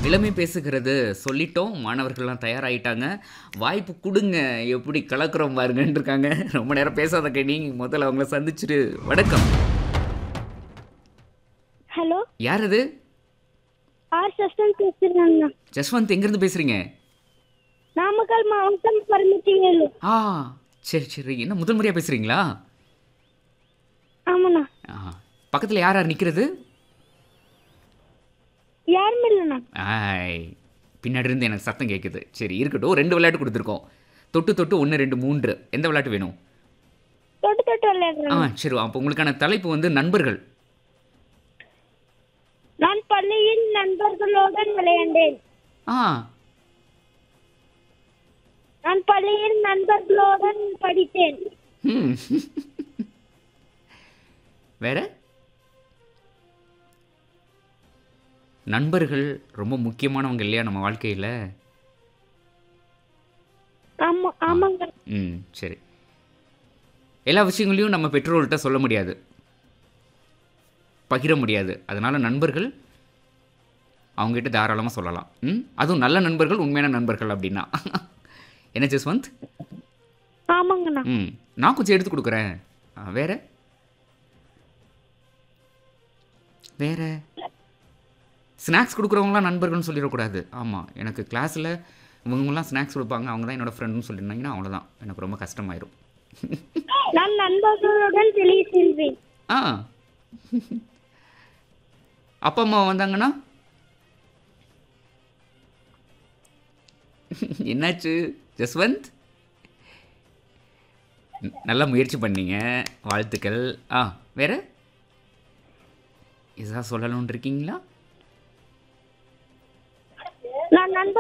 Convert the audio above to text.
இளமை பேசுகிறது சொல்லிட்டோம் மாணவர்கள்லாம் தயாராகிட்டாங்க வாய்ப்பு கொடுங்க எப்படி கலக்குறோம் பாருங்கன்னு இருக்காங்க ரொம்ப நேரம் பேசாத கண்ணி முதல்ல அவங்கள சந்திச்சுட்டு வணக்கம் ஹலோ யார் அது ஆர் சஸ்டன் பேசுகிறேங்க ஜஸ்வந்த் எங்கேருந்து பேசுகிறீங்க நாமக்கல் மாவட்டம் பரமத்தி வேலு ஆ சரி சரி என்ன முதல் முறையாக பேசுகிறீங்களா ஆமாண்ணா ஆ பக்கத்தில் யார் யார் நிற்கிறது யாரும் இல்லைண்ணா ஆய் பின்னாடி இருந்து எனக்கு சத்தம் கேட்குது சரி இருக்கட்டும் ரெண்டு விளையாட்டு கொடுத்துருக்கோம் தொட்டு தொட்டு ஒன்று ரெண்டு மூன்று எந்த விளையாட்டு வேணும் தொட்டு தொட்டு ஆ விளையாடுறேன் சரி அப்போ உங்களுக்கான தலைப்பு வந்து நண்பர்கள் நான் பள்ளியில் நண்பர்களுடன் விளையாண்டேன் ஆ நான் பள்ளியில் நண்பர்களுடன் படித்தேன் ம் வேற நண்பர்கள் ரொம்ப முக்கியமானவங்க இல்லையா நம்ம வாழ்க்கையில் ஆமா ஆமாங்க ம் சரி எல்லா விஷயங்களையும் நம்ம பெற்றோர்கள்ட்ட சொல்ல முடியாது பகிர முடியாது அதனால் நண்பர்கள் அவங்ககிட்ட தாராளமாக சொல்லலாம் ம் அதுவும் நல்ல நண்பர்கள் உண்மையான நண்பர்கள் அப்படின்னா என்ன ஜஸ்வந்த் ஆமாங்கண்ணா ம் நான் கொஞ்சம் எடுத்து கொடுக்குறேன் ஆ, வேற வேற ஸ்நாக்ஸ் கொடுக்குறவங்களாம் நண்பர்கள்னு சொல்லிடக்கூடாது ஆமாம் எனக்கு கிளாஸில் இவங்கெல்லாம் ஸ்நாக்ஸ் கொடுப்பாங்க அவங்க தான் என்னோட ஃப்ரெண்டுன்னு சொல்லியிருந்தாங்கன்னா அவ்வளோதான் எனக்கு ரொம்ப கஷ்டமாயிரும் நான் நண்பர்களுடன் வெளியே செல்வேன் ஆ அப்பா அம்மா வந்தாங்கன்னா என்னாச்சு ஜஸ்வந்த் ந- நல்லா முயற்சி பண்ணீங்க வாழ்த்துக்கள் ஆ வேற இதா சொல்லணும்னு இருக்கீங்களா நான் நண்பர்